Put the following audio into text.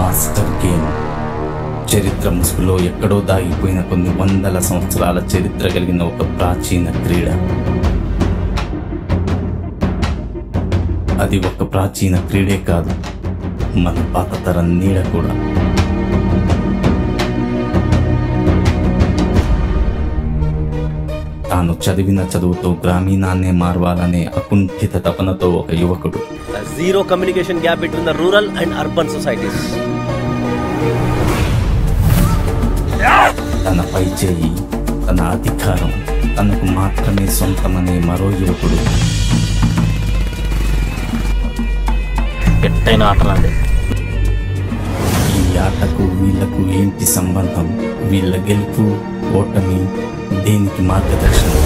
Master game చరిత్ర ముసుగులో ఎక్కడో దాగిపోయిన కొన్ని వందల సంవత్సరాల చరిత్ర కలిగిన ఒక ప్రాచీన క్రీడ అది ఒక ప్రాచీన క్రీడే కాదు మన పాత తరం నీడ కూడా తాను చదివిన చదువుతో గ్రామీణాన్నే మార్వాలనే అకుంఠిత తపనతో ఒక యువకుడు The zero communication gap between the rural and urban societies. తన పై చేయి తన అధికారం తనకు మాత్రమే సొంతమనే మరో యువకుడు ఎట్టైన ఆటలాడే ఈ ఆటకు వీళ్లకు ఏంటి సంబంధం వీళ్ళ గెలుపు ఓటమి దేనికి మార్గదర్శనం